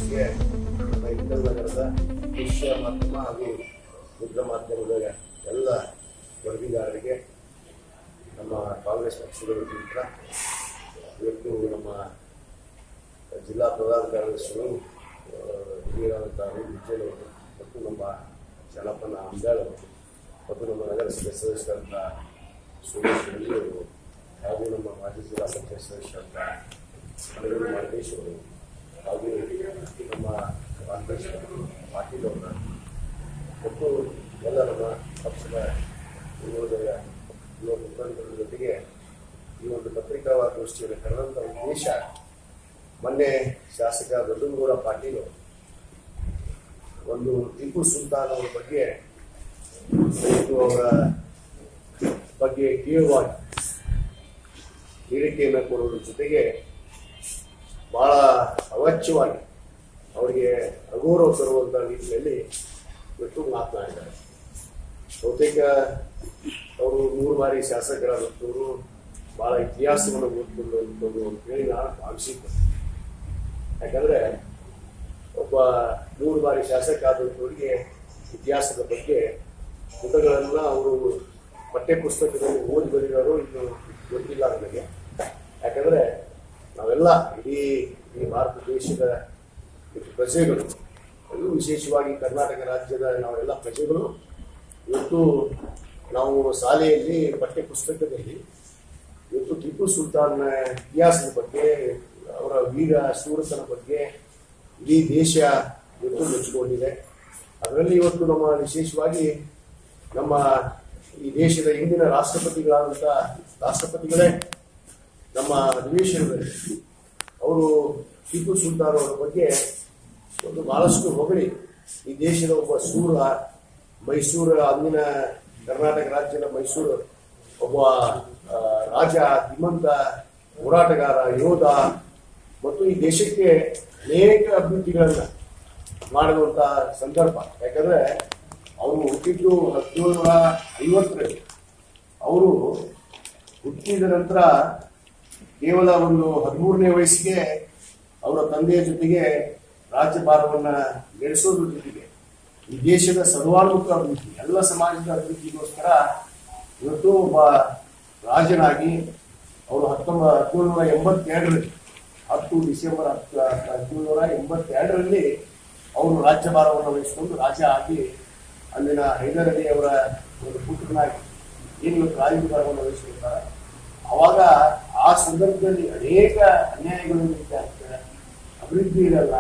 ಗೆ ನಮ್ಮ ಇಂದಲ್ ನಗರದ ದೃಶ್ಯ ಮಾಧ್ಯಮ ಹಾಗೂ ಮುದ್ರ ಮಾಧ್ಯಮದ ಎಲ್ಲ ವರದಿಗಾರರಿಗೆ ನಮ್ಮ ಕಾಂಗ್ರೆಸ್ ಪಕ್ಷದ ವತಿಯಿಂದ ಇವತ್ತು ನಮ್ಮ ಜಿಲ್ಲಾ ಪ್ರಧಾನ ಕಾರ್ಯದರ್ಶಿಗಳು ಆ, ಹಿರಿಯರಾದಂಥ ಅರುಣ್ ವಿಜಯ್ ಅವರು ಮತ್ತು ನಮ್ಮ ಶರಣಪ್ಪನ ಅಂಬ್ಯಾಳ್ ಅವರು ಮತ್ತು ನಮ್ಮ ನಗರ ಸಭೆ ಸದಸ್ಯರಾದಂಥ ಸುರೇಶ್ ರೆಡ್ಡಿ ಅವರು ಹಾಗೂ ನಮ್ಮ ಮಾಜಿ ಜಿಲ್ಲಾ ಪಂಚಾಯತ್ ಸದಸ್ಯರಾದಂಥ ಮಳಗೂರು ಮಹೇಶ್ ಅವರು ಹಾಗೂ ನಮ್ಮ ಕಾಂಗ್ರೆಸ್ ಪಾಟೀಲ್ ಅವರ ಮತ್ತು ಎಲ್ಲ ನಮ್ಮ ಪಕ್ಷದ ವಿರೋಧದ ಯುವ ಮುಖಂಡರ ಜೊತೆಗೆ ಈ ಒಂದು ಪತ್ರಿಕಾಗೋಷ್ಠಿಯನ್ನು ಕರೆದಂಥ ಉದ್ದೇಶ ಮೊನ್ನೆ ಶಾಸಕ ದೊಡ್ಡಗೌಡ ಪಾಟೀಲ್ ಅವರು ಒಂದು ಟಿಪ್ಪು ಸುಲ್ತಾನ್ ಅವರ ಬಗ್ಗೆ ಮತ್ತು ಅವರ ಬಗ್ಗೆ ಕೇಳುವಾಗಿ ಹೇಳಿಕೆಯನ್ನು ಕೊಡುವುದರ ಜೊತೆಗೆ ಬಹಳ ಅವಾಚ್ಯವಾಗಿ ಅವರಿಗೆ ಅಗೌರವ ತರುವಂತ ರೀತಿಯಲ್ಲಿ ಇವತ್ತು ಮಾತನಾಡಿದ್ದಾರೆ ಬಹುತೇಕ ಅವರು ಮೂರು ಬಾರಿ ಶಾಸಕರಾದಂಥವರು ಬಹಳ ಇತಿಹಾಸವನ್ನು ಓದ್ಕೊಂಡಂಥದ್ದು ಅಂತೇಳಿ ನಾನು ಭಾವಿಸಿದ್ದೆ ಯಾಕಂದ್ರೆ ಒಬ್ಬ ಮೂರು ಬಾರಿ ಶಾಸಕ ಆದಂಥವರಿಗೆ ಇತಿಹಾಸದ ಬಗ್ಗೆ ಪುಟಗಳನ್ನ ಅವರು ಪಠ್ಯ ಪುಸ್ತಕದಲ್ಲಿ ಓದಿ ಬರೀರೋರು ಇನ್ನು ಗೊತ್ತಿಲ್ಲ ನನಗೆ ಯಾಕಂದ್ರೆ ನಾವೆಲ್ಲ ಇಡೀ ಈ ಭಾರತ ದೇಶದ ಪ್ರಜೆಗಳು ಅದು ವಿಶೇಷವಾಗಿ ಕರ್ನಾಟಕ ರಾಜ್ಯದ ನಾವೆಲ್ಲ ಪ್ರಜೆಗಳು ಇವತ್ತು ನಾವು ಶಾಲೆಯಲ್ಲಿ ಪಠ್ಯ ಪುಸ್ತಕದಲ್ಲಿ ಇವತ್ತು ಟಿಪ್ಪು ಸುಲ್ತಾನ್ನ ಇತಿಹಾಸದ ಬಗ್ಗೆ ಅವರ ವೀರ ಶೂರತನ ಬಗ್ಗೆ ಇಡೀ ದೇಶ ಇವತ್ತು ಮೆಚ್ಚಿಕೊಂಡಿದೆ ಅದರಲ್ಲಿ ಇವತ್ತು ನಮ್ಮ ವಿಶೇಷವಾಗಿ ನಮ್ಮ ಈ ದೇಶದ ಹಿಂದಿನ ರಾಷ್ಟ್ರಪತಿಗಳಾದಂಥ ರಾಷ್ಟ್ರಪತಿಗಳೇ ನಮ್ಮ ಅಧಿವೇಶನದಲ್ಲಿ ಅವರು ಟಿಪ್ಪು ಸುಲ್ತಾನ್ ಅವರ ಬಗ್ಗೆ ಒಂದು ಬಹಳಷ್ಟು ಹೊಗಳಿ ಈ ದೇಶದ ಒಬ್ಬ ಶೂರ ಮೈಸೂರು ಅಂದಿನ ಕರ್ನಾಟಕ ರಾಜ್ಯದ ಮೈಸೂರು ಒಬ್ಬ ಆ, ರಾಜ ಧೀಮಂತ ಹೋರಾಟಗಾರ ಯೋಧ ಮತ್ತು ಈ ದೇಶಕ್ಕೆ ಅನೇಕ ಅಭಿವೃದ್ಧಿಗಳನ್ನ ಮಾಡುವಂತ ಸಂದರ್ಭ ಯಾಕಂದ್ರೆ ಅವರು ಹುಟ್ಟಿದ್ದು ಹದಿನೇಳುನೂರ ಐವತ್ತರಲ್ಲಿ ಅವರು ಹುಟ್ಟಿದ ನಂತರ ಕೇವಲ ಒಂದು ಹದಿಮೂರನೇ ವಯಸ್ಸಿಗೆ ಅವರ ತಂದೆಯ ಜೊತೆಗೆ ರಾಜ್ಯಭಾರವನ್ನ ನಡೆಸೋದ್ರ ಜೊತೆಗೆ ಈ ದೇಶದ ಸರ್ವಾನುಮುಖ ಅಭಿವೃದ್ಧಿ ಎಲ್ಲ ಸಮಾಜದ ಅಭಿವೃದ್ಧಿಗೋಸ್ಕರ ಇವತ್ತು ಒಬ್ಬ ರಾಜನಾಗಿ ಅವರು ಹತ್ತೊಂಬ ಹದಿನೇಳುನೂರ ಎಂಬತ್ತೆರಡರಲ್ಲಿ ಹತ್ತು ಡಿಸೆಂಬರ್ ಹತ್ತು ಹದಿನೇಳುನೂರ ಎಂಬತ್ತೆರಡರಲ್ಲಿ ಅವರು ರಾಜ್ಯಭಾರವನ್ನು ವಹಿಸಿಕೊಂಡು ರಾಜ ಆಗಿ ಅಲ್ಲಿನ ಹೈದರ್ ಅಲಿ ಅವರ ಒಂದು ಪುತ್ರನಾಗಿ ಏನು ಇವತ್ತು ರಾಜ್ಯಭಾರವನ್ನು ವಹಿಸ್ಕೊಳ್ತಾರೆ ಅವಾಗ ಆ ಸಂದರ್ಭದಲ್ಲಿ ಅನೇಕ ಅನ್ಯಾಯಗಳು ನಡೀತಾ ಇರ್ತವೆ ಅಭಿವೃದ್ಧಿ ಇರಲ್ಲ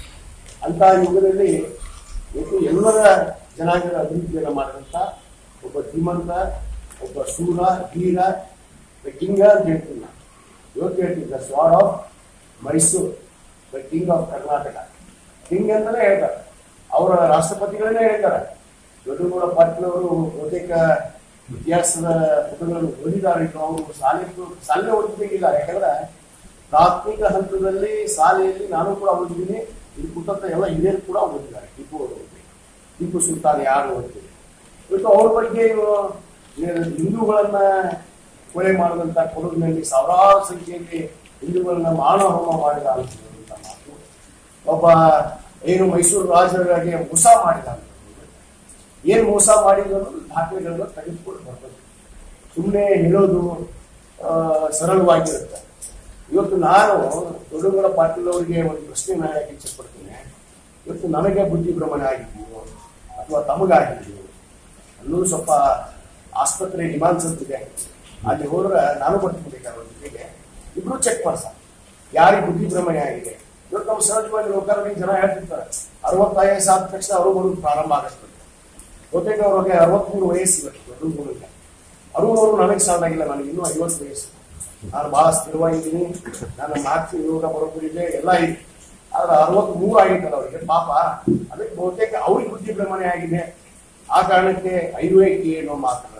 ಅಂತ ಯುಗದಲ್ಲಿ ಇವತ್ತು ಎಲ್ಲರ ಜನಾಂಗದ ಅಭಿವೃದ್ಧಿಯನ್ನು ಮಾಡಿದಂತ ಒಬ್ಬ ಧೀಮಂತ ಒಬ್ಬ ಶೂರ ವೀರ ದ ಕಿಂಗ್ ಅಂತ ಹೇಳ್ತೀನಿ ನಾನು ಇವತ್ತು ಹೇಳ್ತೀನಿ the sword of Mysore the king of Karnataka king ಅಂತಾನೆ ಹೇಳ್ತಾರೆ ಅವರ ರಾಷ್ಟ್ರಪತಿಗಳನ್ನೇ ಹೇಳ್ತಾರೆ ದೊಡ್ಡಗೌಡ ಪಾಟೀಲ್ ಅವರು ಬಹುತೇಕ ಇತಿಹಾಸದ ಪುಟಗಳನ್ನು ಓದಿದ್ದಾರೆ ಇನ್ನು ಅವರು ಶಾಲೆ ಶಾಲೆ ಓದಿದಂಗಿಲ್ಲ ಯಾಕಂದ್ರೆ ಪ್ರಾಥಮಿಕ ಹಂತದಲ್ಲಿ ಶಾಲೆಯಲ್ಲಿ ನಾನು ಕೂಡ ಓದಿದ್ದೀನಿ ಇದು ಪುಸ್ತಕ ಎಲ್ಲ ಹಿರಿಯರು ಕೂಡ ಓದಿದ್ದಾರೆ ಟಿಪ್ಪು ಅವರು ಓದಿದ್ದಾರೆ. ಟಿಪ್ಪು ಸುಲ್ತಾನ್ ಯಾರು ಓದ್ತೀನಿ ಇವತ್ತು ಅವ್ರ ಬಗ್ಗೆ ಇವರು ಹಿಂದೂಗಳನ್ನ ಕೊಲೆ ಮಾಡಿದಂತ ಕೊಡಗಿನಲ್ಲಿ ಸಾವಿರಾರು ಸಂಖ್ಯೆಯಲ್ಲಿ ಹಿಂದೂಗಳನ್ನ ಮಾನವ ಹೋಮ ಮಾಡಿದ ಅಂತ ಮಾತು ಒಬ್ಬ ಏನು ಮೈಸೂರು ರಾಜರಿಗೆ ಮೋಸ ಮಾಡಿದ ಅಂತ ಏನ್ ಮೋಸ ಮಾಡಿದ್ರು ಅನ್ನೋದು ದಾಖಲೆಗಳನ್ನ ತೆಗೆದುಕೊಂಡು ಬರ್ತದೆ ಸುಮ್ಮನೆ ಹೇಳೋದು ಆ, ಸರಳವಾಗಿರುತ್ತೆ ಇವತ್ತು ನಾನು ದೊಡ್ಡಗೌಡ ಪಾಟೀಲ್ ಅವರಿಗೆ ಒಂದು ಪ್ರಶ್ನೆ ಮಾಡಕ್ಕೆ ಇಚ್ಛಪಡ್ತೀನಿ ಇವತ್ತು ನನಗೆ ಬುದ್ಧಿ ಭ್ರಮಣೆ ಆಗಿದೆಯೋ ಅಥವಾ ತಮಗಾಗಿದೆಯೋ ಅನ್ನೋದು ಸ್ವಲ್ಪ ಆಸ್ಪತ್ರೆ ಡಿಮಾಂಡ್ಸ್ ಅಂತಿದೆ ಅಲ್ಲಿ ಹೋದ್ರೆ ನಾನು ಬರ್ತೀನಿ ಅವ್ರ ಜೊತೆಗೆ ಇಬ್ರು ಚೆಕ್ ಮಾಡ್ಸ ಯಾರಿಗೆ ಬುದ್ಧಿ ಭ್ರಮಣೆ ಆಗಿದೆ ಇವತ್ತು ನಾವು ಸಹಜವಾಗಿ ಲೋಕಾರಣಿಗೆ ಜನ ಹೇಳ್ತಿರ್ತಾರೆ ಅರವತ್ತು ಐ ಎಸ್ ಆದ ತಕ್ಷಣ ಅವರು ಬರೋದು ಪ್ರಾರಂಭ ಆಗುತ್ತೆ ಬಹುತೇಕ ಅವ್ರಿಗೆ ಅರವತ್ಮೂರು ವಯಸ್ಸು ಇವತ್ತು ದೊಡ್ಡ ಹುಡುಗ ಅರುಣ್ ಅವರು ನನಗೆ ಸಾಲಾಗಿಲ್ಲ ನನಗೆ ಇನ್ನೂ ಐವತ್ತು ವಯಸ್ಸು ನಾನು ಬಹಳ ಸ್ಥಿರವಾಗಿದ್ದೀನಿ ನನ್ನ ಮಾತು ಯೋಗ ಬರೋಬ್ಬರಿದೆ ಎಲ್ಲ ಇದೆ ಆದ್ರೆ ಅರವತ್ತ್ ಮೂರು ಆಗಿದ್ದಲ್ಲ ಅವರಿಗೆ ಪಾಪ ಅದಕ್ಕೆ ಬಹುತೇಕ ಅವ್ರಿಗೆ ಬುದ್ಧಿ ಭ್ರಮಣೆ ಆಗಿದೆ ಆ ಕಾರಣಕ್ಕೆ ಐವೈಕೆ ಅನ್ನೋ ಮಾತುಗಳನ್ನ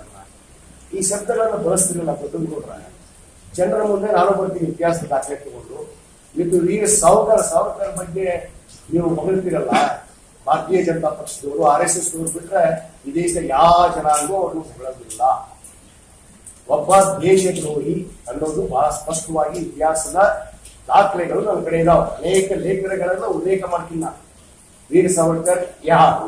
ಈ ಶಬ್ದಗಳನ್ನ ಬಳಸ್ತಿರಲ್ಲ ದೊಡ್ಡ ಜನರ ಮುಂದೆ ನಾನು ಬರ್ತೀನಿ ಇತಿಹಾಸ ದಾಖಲೆ ತಗೊಂಡು ಇದು ಈಗ ಸಾವುಕಾರ ಸಾವುಕಾರ ಬಗ್ಗೆ ನೀವು ಹೊಗಳ್ತೀರಲ್ಲ ಭಾರತೀಯ ಜನತಾ ಪಕ್ಷದವರು ಆರ್ ಎಸ್ ಎಸ್ ದವರು ಬಿಟ್ರೆ ಈ ದೇಶದ ಯಾವ ಜನಾಂಗವೂ ಅವ್ರನ್ನು ಹೊಗಳೋದಿಲ್ಲ ಒಬ್ಬ ದೇಶದ್ರೋಹಿ ಅನ್ನೋದು ಬಹಳ ಸ್ಪಷ್ಟವಾಗಿ ಇತಿಹಾಸದ ದಾಖಲೆಗಳು ನನ್ನ ಕಡೆ ಇದಾವೆ ಅನೇಕ ಲೇಖನಗಳನ್ನ ಉಲ್ಲೇಖ ಮಾಡ್ತೀನಿ ನಾನು ವೀರ ಸಾವರ್ಕರ್ ಯಾರು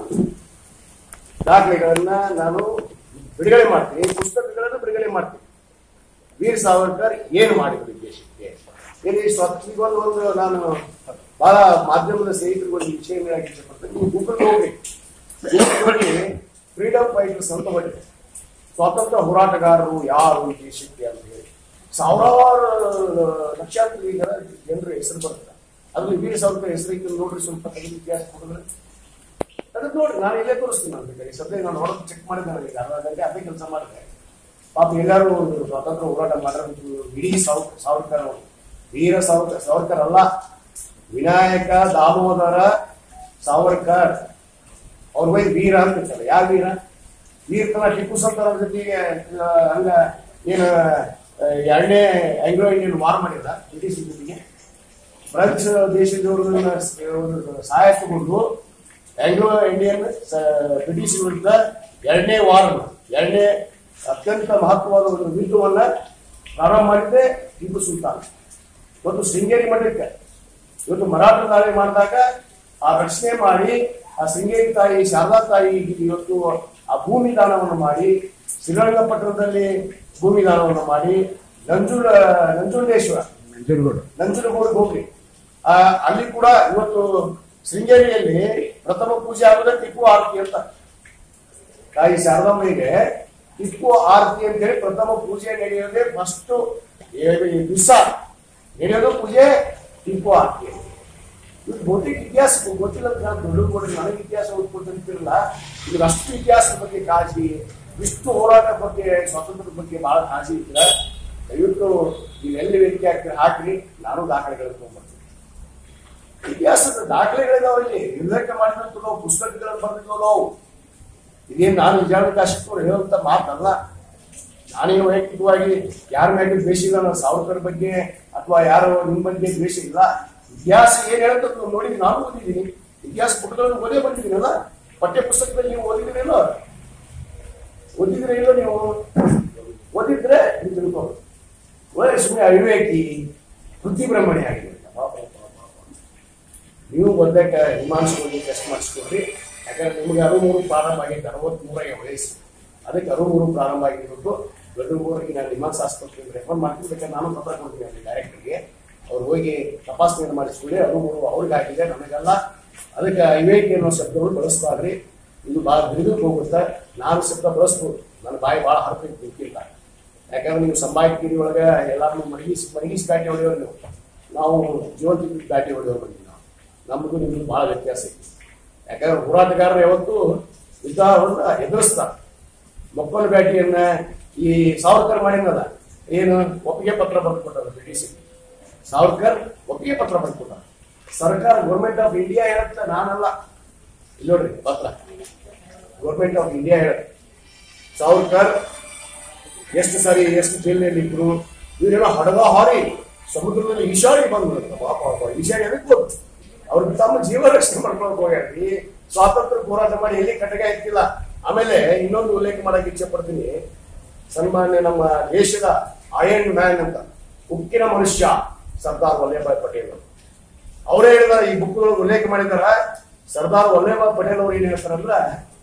ದಾಖಲೆಗಳನ್ನ ನಾನು ಬಿಡುಗಡೆ ಮಾಡ್ತೀನಿ ಪುಸ್ತಕಗಳನ್ನು ಬಿಡುಗಡೆ ಮಾಡ್ತೀನಿ ವೀರ್ ಸಾವರ್ಕರ್ ಏನು ಮಾಡಿದ್ರು ಈ ದೇಶಕ್ಕೆ ಇಲ್ಲಿ ಸ್ವಚ್ಛಗೊಂದು ಒಂದು ನಾನು ಬಹಳ ಮಾಧ್ಯಮದ ಸ್ನೇಹಿತರಿಗೆ ಒಂದು ವಿಷಯ ಹೇಳಕ್ಕೆ ಇಷ್ಟಪಡ್ತೀನಿ ನೀವು ಗೂಗಲ್ ಹೋಗ್ರಿ Google ಹೋಗಿ ಫ್ರೀಡಮ್ ಫೈಟರ್ಸ್ ಅಂತ ಹೊಡಿದೆ ಸ್ವಾತಂತ್ರ್ಯ ಹೋರಾಟಗಾರರು ಯಾರು ಈ ದೇಶಕ್ಕೆ ಅಂತ ಹೇಳಿ ಸಾವಿರಾರು ಲಕ್ಷಾಂತರ ಜನ ಜನರ ಹೆಸರು ಬರ್ತದೆ ಅದ್ರಲ್ಲಿ ವೀರ ಸಾವರ್ಕರ್ ಹೆಸರು ಇತ್ತು ನೋಡ್ರಿ ಸ್ವಲ್ಪ ತೆಗೆದು ಇತಿಹಾಸ ಕೊಡಿದ್ರೆ ಅದಕ್ಕೆ ನೋಡ್ರಿ ನಾನು ಇಲ್ಲೇ ತೋರಿಸ್ತೀನಿ ನಾನು ಬೇಕಾದ್ರೆ ಸದ್ಯ ನಾನು ಹೊರಗೆ ಚೆಕ್ ಮಾಡಿದೆ ನನಗೆ ಅರ್ಧ ಗಂಟೆ ಅದೇ ಕೆಲಸ ಮಾಡಿದೆ ಪಾಪ ಎಲ್ಲರೂ ಒಂದು ಸ್ವಾತಂತ್ರ್ಯ ಹೋರಾಟ ಮಾಡಿದ್ರು ಇಡೀ ಸಾವ್ ಸಾವರ್ಕರ್ ಅವರು ವೀರ ಸಾವರ್ಕರ್ ಸಾವರ್ಕರ್ ಅಲ್ಲ ವಿನಾಯಕ ದಾಮೋದರ ಸಾವರ್ಕರ್ ಅವ್ರ ಬೈ ವೀರ ಅಂತ ಇರ್ತಾರೆ ಯಾವ ವೀರ ವೀರ್ತನ ಟಿಪ್ಪು ಸುಲ್ತಾನ್ ಜೊತೆಗೆ ಆ, ಹಂಗ ಏನು ಆ, ಎರಡನೇ ಆಂಗ್ಲೋ ಇಂಡಿಯನ್ ವಾರ್ ಮಾಡಿಲ್ಲ ಬ್ರಿಟಿಷ್ ಜೊತೆಗೆ ಫ್ರೆಂಚ್ ದೇಶದವ್ರನ್ನ ಸಹಾಯ ತಗೊಂಡು ಆಂಗ್ಲೋ ಇಂಡಿಯನ್ ಬ್ರಿಟಿಷ್ ವಿರುದ್ಧ ಎರಡನೇ ವಾರ ಎರಡನೇ ಅತ್ಯಂತ ಮಹತ್ವವಾದ ಒಂದು ಯುದ್ಧವನ್ನ ಪ್ರಾರಂಭ ಮಾಡಿದ್ದೆ ಟಿಪ್ಪು ಸುಲ್ತಾನ್ ಮತ್ತು ಶೃಂಗೇರಿ ಮಠಕ್ಕೆ ಇವತ್ತು ಮರಾಠ ದಾಳಿ ಮಾಡಿದಾಗ ಆ ರಕ್ಷಣೆ ಮಾಡಿ ಆ ಶೃಂಗೇರಿ ತಾಯಿ ಶಾರದಾ ತಾಯಿ ಇವತ್ತು ಆ ಭೂಮಿ ದಾನವನ್ನು ಮಾಡಿ ಶ್ರೀರಂಗಪಟ್ಟಣದಲ್ಲಿ ಭೂಮಿ ದಾನವನ್ನು ಮಾಡಿ ನಂಜುಂಡ ನಂಜುಂಡೇಶ್ವರ ನಂಜನಗೂಡು ನಂಜನಗೂಡಿಗೆ ಹೋಗ್ರಿ ಆ ಅಲ್ಲಿ ಕೂಡ ಇವತ್ತು ಶೃಂಗೇರಿಯಲ್ಲಿ ಪ್ರಥಮ ಪೂಜೆ ಆಗೋದೇ ಟಿಪ್ಪು ಆರತಿ ಅಂತ ತಾಯಿ ಶಾರದಮ್ಮನಿಗೆ ಟಿಪ್ಪು ಆರತಿ ಅಂತ ಹೇಳಿ ಪ್ರಥಮ ಪೂಜೆ ನಡೆಯೋದೇ ಫಸ್ಟ್ ದಿವಸ ನಡೆಯೋದು ಪೂಜೆ ಟಿಪ್ಪು ಆರತಿ ಇವತ್ತು ಬಹುತೇಕ ಇತಿಹಾಸ ಗೊತ್ತಿಲ್ಲ ಅಂತ ನಾನು ದೊಡ್ಡ ಕೊಡ್ರಿ ನನಗೆ ಇತಿಹಾಸ ಓದ್ಕೊಳ್ತಿರ್ತಿರಲ್ಲ ಇದು ಅಷ್ಟು ಇತಿಹಾಸದ ಬಗ್ಗೆ ಕಾಳಜಿ ಇಷ್ಟು ಹೋರಾಟ ಬಗ್ಗೆ ಸ್ವಾತಂತ್ರ್ಯದ ಬಗ್ಗೆ ಬಹಳ ಕಾಳಜಿ ಇದ್ರೆ ದಯವಿಟ್ಟು ನೀವು ಎಲ್ಲಿ ವೇದಿಕೆ ಹಾಕ್ತೀರಿ ಹಾಕ್ರಿ ನಾನು ದಾಖಲೆಗಳನ್ನು ತಗೊಂಡ್ಬರ್ತೀನಿ ಇತಿಹಾಸದ ದಾಖಲೆಗಳಿದಾವೆ ಇಲ್ಲಿ ನಿರ್ಲೇಖ ಮಾಡಿದಂತ ನಾವು ಪುಸ್ತಕಗಳನ್ನು ಬರೆದಿದ್ದು ನಾವು ಇದೇನು ನಾನು ವಿಜಯಾವಕಾಶಕ್ಕೂ ಹೇಳುವಂತ ಮಾತಲ್ಲ ನಾನೇನು ವೈಯಕ್ತಿಕವಾಗಿ ಯಾರ ಮೇಲೆ ದ್ವೇಷ ಇಲ್ಲ ನಾನು ಸಾವರ್ಕರ್ ಬಗ್ಗೆ ಅಥವಾ ಯಾರೋ ನಿಮ್ಮ ಬಗ್ಗೆ ದ್ವೇಷ ಇಲ್ಲ ಇತಿಹಾಸ ಏನ್ ಹೇಳುತ್ತೆ ಅಂತ ನೋಡಿ ನಾನು ಓದಿದ್ದೀನಿ ಇತಿಹಾಸ ಪುಟಗಳನ್ನು ಓದೇ ಬಂದಿದ್ದೀನಲ್ಲ ಪಠ್ಯ ಪುಸ್ತಕದಲ್ಲಿ ನೀವು ಓದಿದ್ದೀರೇನೋ ಓದಿದ್ರೆ ಇಲ್ಲೋ ನೀವು ಓದಿದ್ರೆ ನೀವು ತಿಳ್ಕೊಂಡು ಒಳ್ಳೆ ಸುಮ್ಮನೆ ಅವಿವೇಕಿ ಬುದ್ಧಿ ಬ್ರಹ್ಮಣಿ ಆಗಿದೆ ಪಾಪ, ಪಾಪ, ಪಾಪ. ನೀವು ಬಂದಾಗ ಹಿಮಾಂಶಗಳಿಗೆ ಟೆಸ್ಟ್ ಮಾಡಿಸ್ಕೊಡ್ರಿ ಯಾಕಂದ್ರೆ ನಿಮ್ಗೆ ಅರುಮೂರು ಪ್ರಾರಂಭ ಆಗೈತೆ ಅರವತ್ಮೂರಾಗ ವಯಸ್ಸು ಅದಕ್ಕೆ ಅರುಮೂರು ಪ್ರಾರಂಭ ಆಗಿರೋದು ದೊಡ್ಡಮೂರಿಗೆ ನಾನು ನಿಮಾನ್ಸ್ ಆಸ್ಪತ್ರೆಗೆ ರೆಫರ್ ಮಾಡ್ತೀನಿ ಬೇಕಾದ್ರೆ ನಾನು ಪತ್ರ ಕೊಡ್ತೀನಿ ಅಲ್ಲಿ ಡೈರೆಕ್ಟರ್ಗೆ ಅವ್ರು ಹೋಗಿ ತಪಾಸಣೆ ಮಾಡಿಸ್ಕೊಳ್ಳಿ ಅರುಮೂರು ಅವ್ರಿಗೆ ಆಗಿದೆ ನಮಗೆಲ್ಲ ಅದಕ್ಕೆ ಅವಿವೇಕಿ ಅನ್ನೋ ಶಬ್ದಗಳು ಬಳಸ್ಬಾರ್ರಿ ಇದು ಭಾಳ ಬಿರುದಕ್ಕೆ ಹೋಗುತ್ತೆ ನಾನು ಶಬ್ದ ಬಳಸ್ಬೋದು ನನ್ನ ಬಾಯಿ ಭಾಳ ಹರಕಕ್ಕೆ ಗೊತ್ತಿಲ್ಲ ಯಾಕಂದ್ರೆ ನೀವು ಸಂಬಾಯಿಕಿರಿ ಒಳಗೆ ಎಲ್ಲಾರು ಮಡಗಿಸಿ ಮಡಗಿಸಿ ಬ್ಯಾಟಿ ಹೊಡೆಯೋರು ನೀವು ನಾವು ಜೀವಂತ ಬ್ಯಾಟಿ ಹೊಡೆಯೋರು ಬಂದಿವಿ ನಾವು ನಮ್ದು ನಿಮ್ದು ಬಹಳ ವ್ಯತ್ಯಾಸ ಐತಿ ಯಾಕಂದ್ರೆ ಹೋರಾಟಗಾರರು ಯಾವತ್ತು ಯುದ್ಧವನ್ನ ಎದುರಿಸ್ತಾರೆ ಮಕ್ಕಳ ಬ್ಯಾಟಿಯನ್ನ ಈ ಸಾವರ್ಕರ್ ಮಾಡಿದ್ನಲ್ಲ ಏನು ಒಪ್ಪಿಗೆ ಪತ್ರ ಬರೆದುಕೊಟ್ಟಾರ ಬ್ರಿಟಿಷ್ ಸಾವರ್ಕರ್ ಒಪ್ಪಿಗೆ ಪತ್ರ ಬರೆದುಕೊಟ್ಟಾರ ಸರ್ಕಾರ ಗೌರ್ಮೆಂಟ್ ಆಫ್ ಇಂಡಿಯಾ ಹೇಳುತ್ತೆ ನಾನಲ್ಲ ಇಲ್ಲಿ ನೋಡ್ರಿ ಪತ್ರ ಗೌರ್ಮೆಂಟ್ ಆಫ್ ಇಂಡಿಯಾ ಹೇಳುತ್ತೆ ಸಾವರ್ಕರ್ ಎಷ್ಟು ಸಾರಿ ಎಷ್ಟು ಜೈಲಿನಲ್ಲಿ ಇದ್ರು ಇವರೆಲ್ಲ ಹಡಗ ಹಾರಿ ಸಮುದ್ರದಲ್ಲಿ ಈಶಾಡಿ ಬಂದ್ರು ಪಾಪ ಪಾಪ ಈಶಾಡಿ ಅದಕ್ಕೆ ಬಂತು ಅವ್ರು ತಮ್ಮ ಜೀವ ರಕ್ಷಣೆ ಮಾಡ್ಕೊಳಕ್ ಹೋಗ್ಯಾರಿ ಸ್ವಾತಂತ್ರ್ಯ ಹೋರಾಟ ಮಾಡಿ ಎಲ್ಲಿ ಕಟಕ ಇರ್ತಿಲ್ಲ ಆಮೇಲೆ ಇನ್ನೊಂದು ಉಲ್ಲೇಖ ಮಾಡಕ್ಕೆ ಇಚ್ಛೆ ಪಡ್ತೀನಿ ಸನ್ಮಾನ್ಯ ನಮ್ಮ ದೇಶದ ಅಯನ್ ಮ್ಯಾನ್ ಅಂತ ಉಕ್ಕಿನ ಮನುಷ್ಯ ಸರ್ದಾರ್ ವಲ್ಲಭಾಯ್ ಪಟೇಲ್ ಅವರು ಅವರೇ ಹೇಳಿದಾರೆ ಈ ಬುಕ್ ಉಲ್ಲೇಖ ಮಾಡಿದಾರ ಸರ್ದಾರ್ ವಲ್ಲಭಾಯ್ ಪಟೇಲ್ ಅವ್ರು ಏನ್ ಹೇಳ್ತಾರಂದ್ರ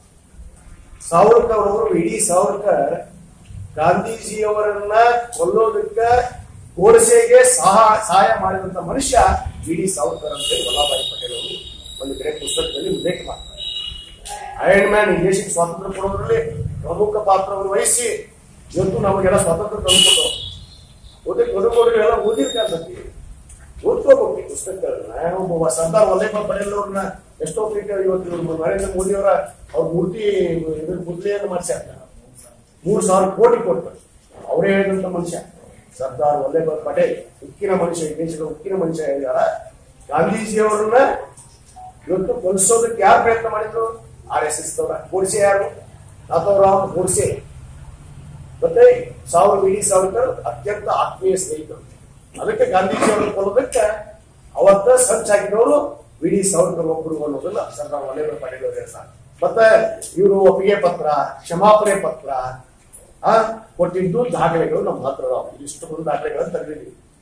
ಸಾವರ್ಕರ್ ಅವರು ಇಡೀ ಸಾವರ್ಕರ್ ಗಾಂಧೀಜಿಯವರನ್ನ ಕೊಲ್ಲೋದಕ್ಕ ಗೋಡ್ಸೆಗೆ ಸಹ ಸಹಾಯ ಮಾಡಿದಂತ ಮನುಷ್ಯ ಇಡೀ ಸಾವರ್ಕರ್ ಅಂತ ಹೇಳಿ ವಲ್ಲಭಾಯಿ ಪಟೇಲ್ ಅವರು ಒಂದು ಕಡೆ ಪುಸ್ತಕದಲ್ಲಿ ಉಲ್ಲೇಖ ಮಾಡ್ತಾರೆ ಐರನ್ ಮ್ಯಾನ್ ಈ ದೇಶಕ್ಕೆ ಸ್ವಾತಂತ್ರ್ಯ ಕೊಡೋದ್ರಲ್ಲಿ ಪ್ರಮುಖ ಪಾತ್ರವನ್ನು ವಹಿಸಿ ಇವತ್ತು ನಮಗೆಲ್ಲ ಸ್ವಾತಂತ್ರ್ಯ ತಂದುಕೊಟ್ಟು ಓದಕ್ಕೆ ಓದ್ಕೊಂಡು ಎಲ್ಲ ಓದಿರ್ಕಾರ್ತಿ ಓದ್ಕೋಬೇಕು ಈ ಪುಸ್ತಕಗಳನ್ನ ಒಬ್ಬ ಸರ್ದಾರ್ ವಲ್ಲಭಾಯ್ ಪಟೇಲ್ ಅವ್ರನ್ನ ಎಷ್ಟೋ ಪ್ರೀತಿ ಇವತ್ತು ಇವ್ರು ನರೇಂದ್ರ ಮೋದಿ ಅವರ ಅವ್ರ ಮೂರ್ತಿ ಇದ್ರ ಮುದ್ರೆಯನ್ನು ಮಾಡಿಸ್ಯಾರ ಮೂರು ಸಾವಿರ ಕೋಟಿ ಕೊಡ್ತಾರೆ ಅವರೇ ಹೇಳಿದಂತ ಮನುಷ್ಯ ಸರ್ದಾರ್ ವಲ್ಲಭಾಯ್ ಪಟೇಲ್ ಉಕ್ಕಿನ ಮನುಷ್ಯ ಈ ದೇಶದ ಉಕ್ಕಿನ ಮನುಷ್ಯ ಹೇಳಿದಾರ ಗಾಂಧೀಜಿಯವರನ್ನ ಇವತ್ತು ಕೊಲಿಸೋದಕ್ಕೆ ಯಾರು ಪ್ರಯತ್ನ ಮಾಡಿದ್ರು ಆರ್ ಎಸ್ ಎಸ್ ದವರ ಗೋಡ್ಸೆ ಯಾರು ನಾಥೋರಾಮ್ ಗೋಡ್ಸೆ ಮತ್ತೆ ಸಾವಿರ ಇಡೀ ಸಾವರ್ಕರ್ ಅತ್ಯಂತ ಆತ್ಮೀಯ ಸ್ನೇಹಿತರು ಅದಕ್ಕೆ ಗಾಂಧೀಜಿಯವರನ್ನು ಕೊಲ್ಲೋದಕ್ಕೆ ಅವತ್ತ ಸಂಚಾಕಿದವರು ವಿಡಿ ಸಾವರ್ಕರ್ ಒಬ್ಬರು ಅನ್ನೋದನ್ನ ಸರ್ದಾರ್ ವಲ್ಲಭಾಯ್ ಪಟೇಲ್ ಅವರು ಹೇಳ್ತಾರೆ ಮತ್ತೆ ಇವರು ಒಪ್ಪಿಗೆ ಪತ್ರ ಕ್ಷಮಾಪಣೆ ಪತ್ರ ಆ ಕೊಟ್ಟಿದ್ದು ದಾಖಲೆಗಳು ನಮ್ಮ ಹತ್ರ ಅದಾವ ಇಷ್ಟು ಒಂದು ದಾಖಲೆಗಳನ್ನು ತೆಗೆದಿದ್ದೀವಿ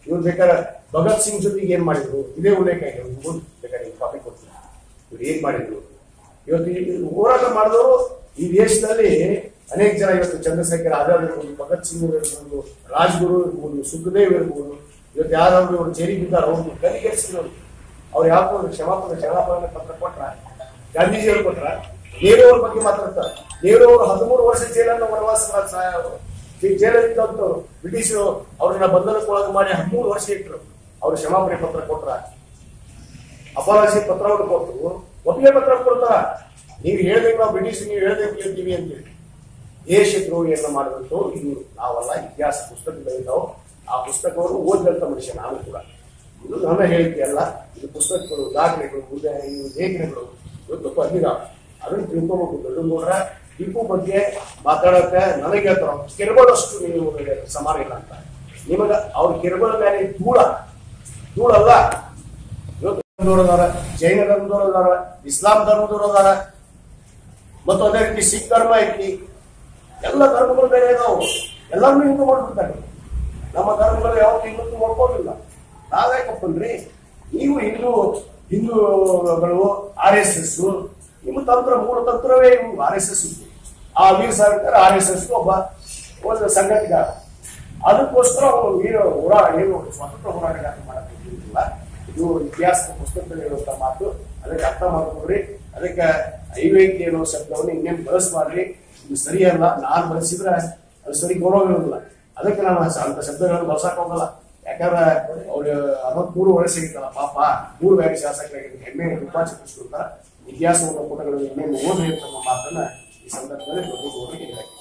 ಇವ್ರು ಬೇಕಾದ್ರೆ ಭಗತ್ ಸಿಂಗ್ ಜೊತೆಗೆ ಏನ್ ಮಾಡಿದ್ರು ಇದೇ ಉಲ್ಲೇಖ ಇದೆ ಇವ್ರು ಬೇಕಾದ್ರೆ ಕಾಪಿ ಕೊಡ್ತೀನಿ ಇವ್ರು ಏನ್ ಮಾಡಿದ್ರು ಇವತ್ತು ಈ ಹೋರಾಟ ಮಾಡಿದವರು ಈ ದೇಶದಲ್ಲಿ ಅನೇಕ ಜನ ಇವತ್ತು ಚಂದ್ರಶೇಖರ್ ಆಜಾದ್ ಇರ್ಬೋದು ಭಗತ್ ಸಿಂಗ್ ಇರ್ಬೋದು ರಾಜ್ಗುರು ಇರ್ಬೋದು ಸುಖದೇವ್ ಇರ್ಬೋದು ಇವತ್ತು ಯಾರಾದ್ರು ಇವರು ಜೈಲಿ ಬಿದ್ದಾರೆ ಅವ್ರು ಕಲಿಗೆಡಿಸಿದ್ರು ಅವ್ರು ಯಾವ ಕ್ಷಮಾಪಣೆ ಕ್ಷಮಾಪಣೆ ಪತ್ರ ಕೊಟ್ರ ಗಾಂಧೀಜಿ ಅವರು ಕೊಟ್ರ ನೆಹರು ಅವ್ರ ಬಗ್ಗೆ ಮಾತಾಡ್ತಾರೆ ನೆಹರು ಅವರು ಹದಿಮೂರು ವರ್ಷ ಜೈಲನ್ನು ವನವಾಸ ಮಾಡ್- ಸಾ- ಈ ಜೈಲಲ್ಲಿ ಇದ್ದಂಥವ್ರು ಬ್ರಿಟಿಷರು ಅವ್ರನ್ನ ಬಂಧನಕ್ಕೊಳಗೆ ಮಾಡಿ ಹದಿಮೂರು ವರ್ಷ ಇಟ್ಟರು ಅವ್ರು ಕ್ಷಮಾಪಣೆ ಪತ್ರ ಕೊಟ್ರ ಅಪಾಲಜಿ ಪತ್ರವನ್ನು ಕೊಟ್ಟು ಒಪ್ಪಿಗೆ ಪತ್ರ ಕೊಡ್ತಾರ ನೀವು ಹೇಳ್ಬೇಕು ನಾವು ಬ್ರಿಟಿಷ್ ನೀವು ಹೇಳ್ಬೇಕು ಕೇಳ್ತೀವಿ ಅಂತೇಳಿ ದೇಶ ದ್ರೋಹಿಯನ್ನ ಮಾಡಿದಂತವ್ರು ಇದು ನಾವಲ್ಲ ಇತಿಹಾಸ ಪುಸ್ತಕಗಳಿದ್ದಾವೆ ಆ ಪುಸ್ತಕವನ್ನು ಓದಿದಂತ ಮನುಷ್ಯ ನಾನು ಕೂಡ ಇದು ನನ್ನ ಹೇಳಿಕೆ ಅಲ್ಲ ಇದು ಪುಸ್ತಕಗಳು ದಾಖಲೆಗಳು ಮುಂದೆ ಇವು ಲೇಖನಗಳು ಇವತ್ತು ಬಂದಿದ್ದಾವೆ ಅದನ್ನು ತಿಳ್ಕೊಬೇಕು ದೊಡ್ಡ ನೋಡ್ರ ಟಿಪ್ಪು ಬಗ್ಗೆ ಮಾತಾಡಕ್ಕೆ ನನಗೆ ಹೇಳ್ತಾರ ಕೆರಬಳಷ್ಟು ನೀವು ಸಮಾನ ಇಲ್ಲ ಅಂತ ನಿಮಗ ಅವ್ರ ಕೆರಬಳ ಮೇಲೆ ಧೂಳ ಧೂಳಲ್ಲ ಇವತ್ತು ಧರ್ಮದವ್ರು ಅದಾರ ಜೈನ ಧರ್ಮದವ್ರು ಅದಾರ ಇಸ್ಲಾಂ ಧರ್ಮದವ್ರು ಅದಾರ ಮತ್ತು ಅದೇ ರೀತಿ ಸಿಖ್ ಧರ್ಮ ಐತಿ ಎಲ್ಲ ಧರ್ಮಗಳು ಬೇರೆ ಇದಾವು ಎಲ್ಲರನ್ನೂ ಹಿಂದೂ ಮಾಡ್ಬಿಡ್ತಾರೆ ನಮ್ಮ ಧರ್ಮಗಳು ಯಾವತ್ತು ಹಿಂದೂ ಒಪ್ಪೋದಿಲ್ಲ ನಾವ್ಯಾಕಪ್ಪಂದ್ರಿ ನೀವು ಹಿಂದೂ ಹಿಂದೂಗಳು ಆರ್ ಎಸ್ ಎಸ್ ನಿಮ್ಮ ತಂತ್ರ ಮೂಲ ತಂತ್ರವೇ ಇವು ಆರ್ ಎಸ್ ಎಸ್ ಆ Veer Savarkar R S S ಒಬ್ಬ ಒಂದು ಸಂಘಟನೆಗಾರ ಅದಕ್ಕೋಸ್ಕರ ಅವನು ವೀರ ಹೋರಾಟ ಏನು ಸ್ವತಂತ್ರ ಹೋರಾಟಗಾರ ಮಾಡಕ್ಕಿಲ್ಲ ಇದು ಇತಿಹಾಸದ ಪುಸ್ತಕದಲ್ಲಿ ಇರುವಂತ ಮಾತು ಅದಕ್ಕೆ ಅರ್ಥ ಮಾಡ್ಕೊಡ್ರಿ ಅದಕ್ಕೆ ಐವೈಕ್ಯ ಅನ್ನೋ ಶಬ್ದವನ್ನು ಇನ್ನೇನು ಬಳಸಬಾರ್ರಿ ಇದು ಸರಿಯಲ್ಲ ನಾನು ಬಳಸಿದ್ರೆ ಅದು ಸರಿ ಗೌರವ ಇರೋದಿಲ್ಲ ಅದಕ್ಕೆ ನಾನು ಅಂತ ಶಬ್ದಗಳನ್ನು ಬಳಸಕ್ ಹೋಗಲ್ಲ ಯಾಕಂದ್ರೆ ಅವ್ರು ಅರವತ್ಮೂರು ವಯಸ್ಸಿಗಿತ್ತಲ್ಲ ಪಾಪ ಮೂರು ಬ್ಯಾಗ್ ಶಾಸಕರಾಗಿ ಹೆಮ್ಮೆ ರೂಪಾ ಚಿತ್ರಿಸ್ಕೊಳ್ತಾರ ಇತಿಹಾಸವನ್ನು ಪುಟಗಳನ್ನು ಇನ್ನೇನು ಓದ್ರಿ ಅಂತ ಮಾತನ್ನ ಈ ಸಂದರ್ಭದಲ್ಲಿ ಪ್ರಭು ಗೌಡರಿಗೆ ಹೇಳಕ್ಕೆ